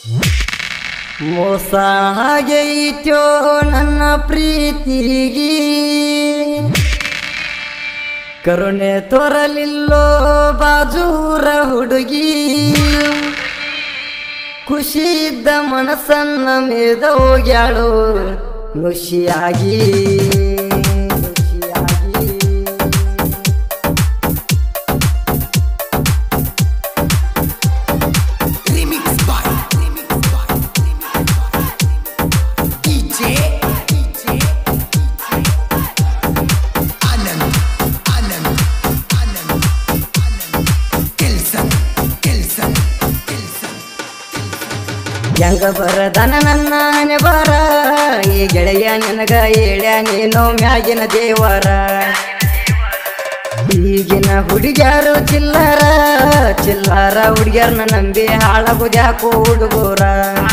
ಮೋಸ ಆಗೈತ್ಯೋ ನನ್ನ ಪ್ರೀತಿಗಿ ಕರುಣೆ ತೋರಲಿಲ್ಲೋ ಬಾಜೂರ ಹುಡುಗಿ ಖುಷಿ ಇದ್ದ ಮನಸ್ಸನ್ನ ಮೇದ ಹೋಗ್ಯಾಳು ಖುಷಿಯಾಗಿ ಖುಷಿಯಾಗಿ Remix by Remix by DJ DJ Anand Anand Anand Anand Kelson Kelson Kelson ಹೆಂಗ ಬರದನ ನನ್ನ ಬರ ಈ ಗೆಳೆಯ ನನಗ ಹೇಳ್ಯ ನೀನು ಮ್ಯಾಗಿನ ದೇವರ ಈಗಿನ ಹುಡುಗ್ಯಾರು ಚಿಲ್ಲರ ಚಿಲ್ಲರ ಹುಡುಗ್ಯಾರನ್ನ ನಂಬಿ ಹಾಳಾಗುದ್ಯಾಕೋ ಹುಡುಗರ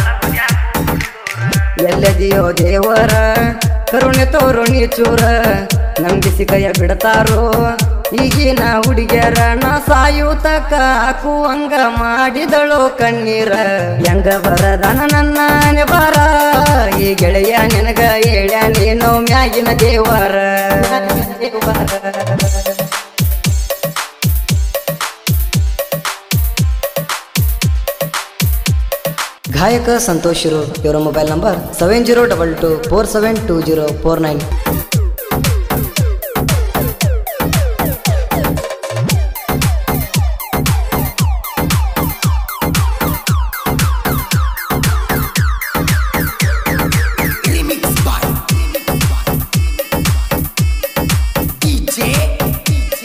ಎಲ್ಲದಿಯೋ ದೇವರ ಕರುಣೆ ತೋರು ನೀ ಚೂರ ನಂಬಿಸಿ ಕೈಯ ಬಿಡ್ತಾರೋ ಈಗಿನ ಹುಡುಗ್ಯಾರ ನಾ ಸಾಯುತಕ ಹಾಕುವಂಗ ಮಾಡಿದಳು ಕಣ್ಣೀರ ಹೆಂಗ ಬರದನ ನನ್ನ ಬರ ಈ ಗೆಳೆಯ ನಿನಗ ಹೇಳ್ಯ ನೀನು ಮ್ಯಾಗಿನ ದೇವರ ಗಾಯಕ ಸಂತೋಷ್ ಶಿರು ಇವರ mobile number seven zero double two four seven two zero four nine Remix by Remix by DJ DJ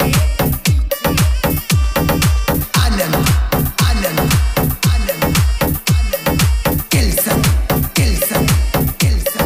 Anand Anand Anand Anand Kelson Kelson Kelson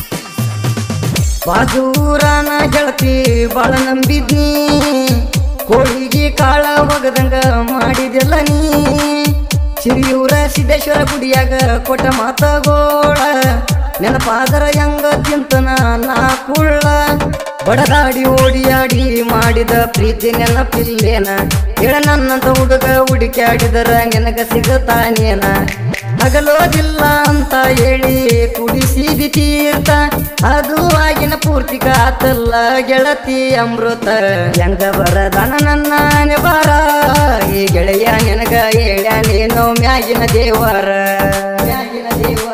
ಬಾಜೂರನ ಗೆಳತಿ ಬಾಳ ನಂಬಿದ್ನಿ ಕೋಳಿಗೆ ಕಾಳ ಒಗದಂಗ ಮಾಡಿದೆಲ್ಲ ನೀ ಸಿರಿಯೂರ ಸಿದ್ದೇಶ್ವರ ಗುಡಿಯಾಗ ಕೊಟ್ಟ ಮಾತಗೋಳ ನೆನಪಾದರ ಹೆಂಗ ತಿಂತನ ನಾ ಕುಳ್ಳ ಬಡದಾಡಿ ಓಡಿಯಾಡಿ ಮಾಡಿದ ಪ್ರೀತಿ ನೆನಪಿಲ್ಲೇನ ಹೇಳ ನನ್ನಂತ ಹುಡುಗ ಹುಡುಕ್ಯಾಡಿದರ ನಿನಗ ಸಿಗತಾನೇನ ಹಗಲೋದಿಲ್ಲ ಅಂತ ಹೇಳಿ ಕುಡಿಸಿದಿ ತೀರ್ಥ ಅದು ಆಗಿನ ಪೂರ್ತಿ ಕಾತಲ್ಲ ಗೆಳತಿ ಅಮೃತ ಹೆಂಗ ಬರದನ ನನ್ನ ಬರ ಈ ಗೆಳೆಯ ನಿನಗ ಹೇಳ್ಯ ನೀನು ಮ್ಯಾಗಿನ ದೇವರ ಮ್ಯಾಗಿನ ದೇವರ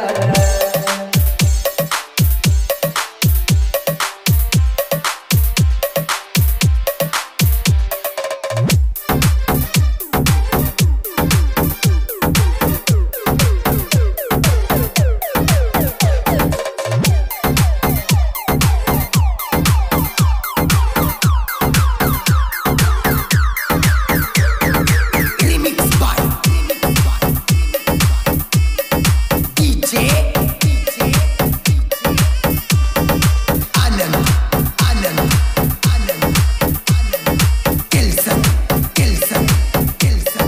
Remix by Remix by DJ DJ Anand Anand Anand Anand Kelson Kelson Kelson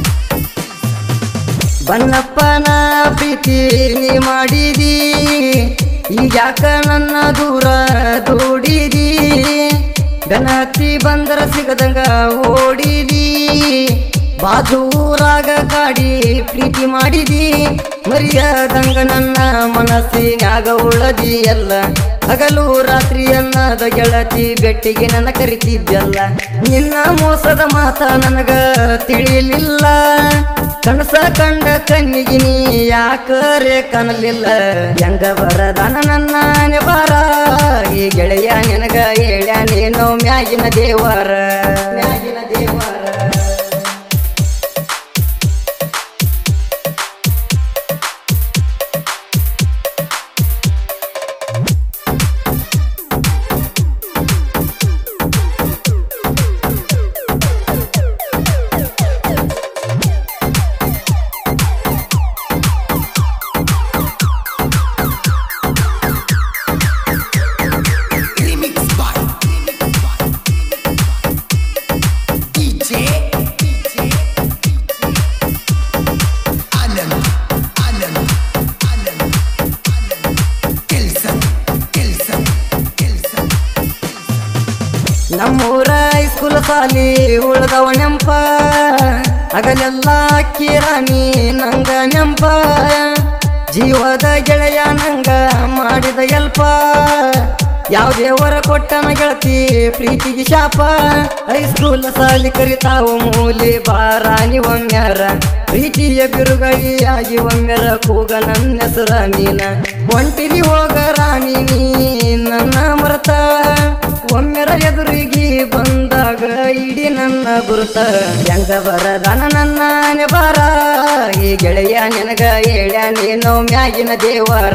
ಬನ್ನಪ್ಪನ ಪ್ರೀತಿ ನೀ ಮಾಡಿದಿ ಈಗ್ಯಾಕ ನನ್ನ ದೂರ ದೂಡಿದಿ ಗಣತಿ ಬಂದರ ಸಿಗದಂಗ ಓಡಿದಿ ಬಾಜೂರಾಗ ಕಾಡಿ ಪ್ರೀತಿ ಮಾಡಿದಿ ಮರಿಯದಂಗ ನನ್ನ ಮನಸ್ಸಿನಾಗ ಉಳದಿ ಎಲ್ಲ ಹಗಲು ರಾತ್ರಿ ಅನ್ನದ ಗೆಳತಿ ಬೆಟ್ಟಿಗೆ ನನ್ನ ಕರಿತಿದ್ದಲ್ಲ ನಿನ್ನ ಮೋಸದ ಮಾತ ನನಗ ತಿಳಿಲಿಲ್ಲ ಕನಸ ಕಂಡ ಕಣ್ಣಿಗೆ ನೀ ಯಾಕರೆ ಕನಲಿಲ್ಲ ಹೆಂಗ ಬರದನ ನನ್ನ ಬಾರ ಈ ಗೆಳೆಯ ನಿನಗ ಹೇಳ್ಯ ನೀನು ಮ್ಯಾಗಿನ ದೇವರ ಮ್ಯಾಗಿನ ದೇವರ Remix by Remix by DJ DJ Anand Anand Anand Anand Kelson Kelson Kelson ನಮ್ಮೂರ ಸ್ಕೂಲ್ ಸಾಲಿ ಉಳ್ದವ ನೆಂಪ ಹಗಲೆಲ್ಲ ಕಿರಾಣಿ ನಂಗ ನೆಂಪ ಜೀವದ ಗೆಳೆಯ ನಂಗ ಮಾಡಿದ ಎಲ್ಪ ಯಾವ ದೇವರ ಕೊಟ್ಟನ ಗೆಳತಿ ಪ್ರೀತಿಗೆ ಶಾಪ ಹೈಸ್ಕೂಲ್ ಸಾಲಿ ಕರಿತಾವು ಮೂಲಿ ಬಾರಾಣಿ ಒಮ್ಮ್ಯಾರ ಪ್ರೀತಿಯ ಬಿರುಗಾಳಿಯಾಗಿ ಒಮ್ಮೆರ ಕೂಗ ನನ್ನ ಹೆಸರ ನೀನ ಒಂಟಿಲಿ ಹೋಗ ರಾಣಿ ನೀ ನನ್ನ ಮರತ ಒಮ್ಮೆರ ಎದುರಿಗೆ ಬಂದಾಗ ಇಡೀ ನನ್ನ ಗುರುತ ಹೆಂಗ ಬರದನ ನನ್ನ ನೆಬಾರ ಈ ಗೆಳೆಯ ನಿನಗ ಏಳ ನೀನು ಮ್ಯಾಗಿನ ದೇವರ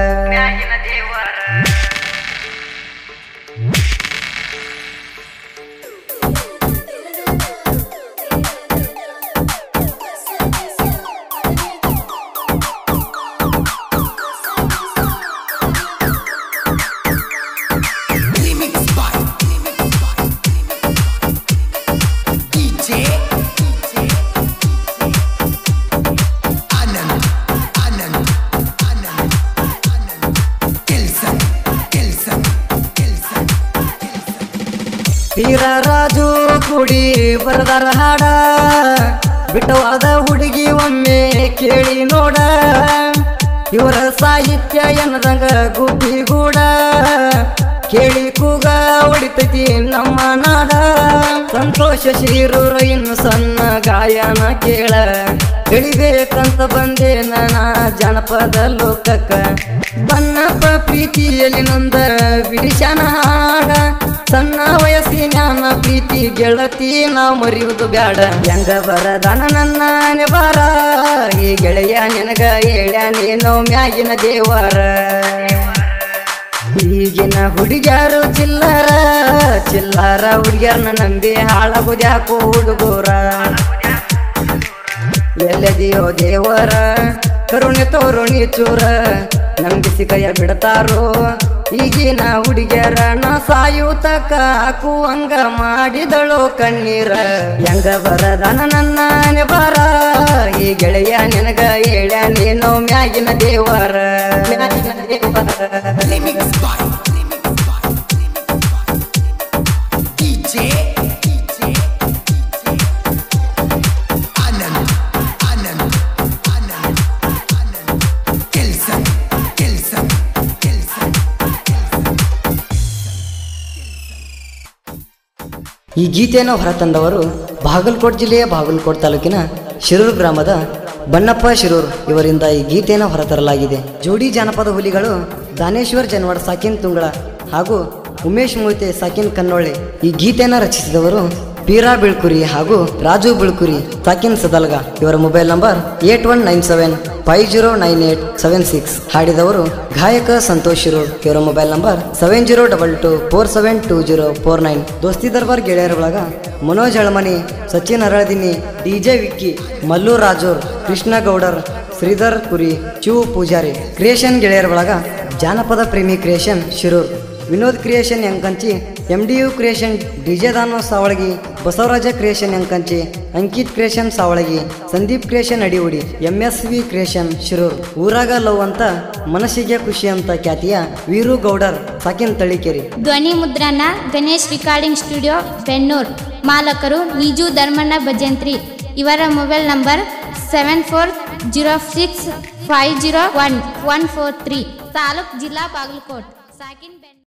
Remix by DJ Anand Anand Anand Anand Kelson Kelson Kelson ತೀರ ರಾಜು ಕುಡಿ ಬರದಾರ ಹಾಡ ಬಿಟ್ಟವಾದ ಹುಡುಗಿ ಒಮ್ಮೆ ಕೇಳಿ ನೋಡ ಇವರ ಸಾಹಿತ್ಯ ಎನ್ನದಂಗ ಗುಬ್ಬಿ ಗೂಡ ಕೇಳಿ ಕೂಗ ಹೊಡಿತೈತಿ ನಮ್ಮ ನಾಡ ಸಂತೋಷ ಶಿರೂರ ಇನ್ನು ಸಣ್ಣ ಗಾಯನ ಕೇಳ ತಿಳಿಬೇಕಂತ ಬಂದೆ ನನ ಜನಪದ ಲೋಕಕ್ಕ ಬನ್ನಪ್ಪ ಪ್ರೀತಿಯಲ್ಲಿ ನೊಂದ ಬಿಡಿಸನ ಹಾಡ ಸಣ್ಣ ವಯಸ್ಸಿನ ಪ್ರೀತಿ ಗೆಳತಿ ನಾ ಮರೆಯುವುದು ಬ್ಯಾಡ ಹೆಂಗ ಬರದನ ನನ್ನ ನೆಬಾರ ಈ ಗೆಳೆಯ ನಿನಗ ಏಳ ನೀನು ಮ್ಯಾಗಿನ ದೇವರ ಈಗಿನ ಹುಡುಗ್ಯಾರು ಚಿಲ್ಲರ ಚಿಲ್ಲರ ಹುಡುಗ್ಯಾರನ್ನ ನಂಬಿ ಹಾಳಾಗೋದ್ಯಾಕೋ ಹುಡುಗರ ಎಲ್ಲದಿಯೋ ದೇವರ ಕರುಣೆ ತೋರುಣಿ ಚೂರ ನಂಬಿಸಿ ಕೈಯ ಬಿಡ್ತಾರೋ ಈಗಿನ ಹುಡುಗ್ಯಾರ ನಾ ಸಾಯುತಕ ಹಾಕುವಂಗ ಮಾಡಿದಳು ಕಣ್ಣೀರ ಹೆಂಗ ಬರದನ ನನ್ನ ನೆಬಾರ ಈ ಗೆಳೆಯ ನಿನಗ ಏಳ ನೀನು ಮ್ಯಾಗಿನ ದೇವರ ಮ್ಯಾಗಿನ ದೇವರ Remix by Remix by DJ DJ Anand Anand Anand Anand Kelson Kelson Kelson ಈ ಗೀತೆಯನ್ನು ಹೊರತಂದವರು ಬಾಗಲಕೋಟ್ ಜಿಲ್ಲೆಯ ಬಾಗಲಕೋಟ್ ತಾಲೂಕಿನ ಶಿರೂರು ಗ್ರಾಮದ ಬಣ್ಣಪ್ಪ ಶಿರೂರ್ ಇವರಿಂದ ಈ ಗೀತೆಯನ್ನು ಹೊರತರಲಾಗಿದೆ ಜೋಡಿ ಜಾನಪದ ಹುಲಿಗಳು ದಾನೇಶ್ವರ್ ಜನವಾಡ್ ಸಾಕಿನ್ ತುಂಗಳ ಹಾಗೂ ಉಮೇಶ್ ಮೊಯ್ತೆ ಸಾಕಿನ್ ಕನ್ನೊಳ್ಳೆ ಈ ಗೀತೆಯನ್ನು ರಚಿಸಿದವರು ಪೀರಾ ಬಿಳ್ಕುರಿ ಹಾಗೂ ರಾಜು ಬಿಳ್ಕುರಿ ಸಾಕಿನ್ ಸದಲ್ಗ ಇವರ mobile number eight one nine seven five zero nine eight seven six ಹಾಡಿದವರು ಗಾಯಕ ಸಂತೋಷ್ ಶಿರೂರ್ ಇವರ mobile number seven zero double two four seven two zero four nine ದೋಸ್ತಿ ದರ್ಬಾರ್ ಗೆಳೆಯರ ಒಳಗ ಮನೋಜ್ ಹಳಮನಿ ಸಚಿನ್ ಹರಳದಿನಿ ಡಿಜೆ ವಿಕ್ಕಿ ಮಲ್ಲು ರಾಜೂರ್ ಕೃಷ್ಣ ಗೌಡರ್ ಶ್ರೀಧರ್ ಕುರಿ ಚೂ ಪೂಜಾರಿ ಕ್ರಿಯೇಷನ್ ಗೆಳೆಯರ ಒಳಗ ಜಾನಪದ ಪ್ರೇಮಿ creation Shirur Vinod creation Yenkanchi M D U creation DJ ದಾನೋ Savalagi Basavaraja creation ಎಂಕಂಚಿ Ankit creation Savalagi Sandeep creation ಅಡಿವುಡಿ M S V creation Shirur ಊರಾಗ ಲವ್ ಅಂತ ಮನಸ್ಸಿಗೆ ಖುಷಿ ಅಂತ ಖ್ಯಾತಿಯ ವೀರು ಗೌಡರ್ ಸಾಕಿನ್ ತಳಿಕೇರಿ ಧ್ವನಿ ಮುದ್ರಣ ಗಣೇಶ್ ರಿಕಾರ್ಡಿಂಗ್ ಸ್ಟುಡಿಯೋ ಬೆನ್ನೂರ್ ಮಾಲಕರು ನಿಜು ಧರ್ಮಣ್ಣ ಭಜಂತ್ರಿ ಇವರ mobile number seven four zero six five zero one one four three taluk ಜಿಲ್ಲಾ ಬಾಗಲಕೋಟ್ ಸಾಕಿನ್ ಬೆನ್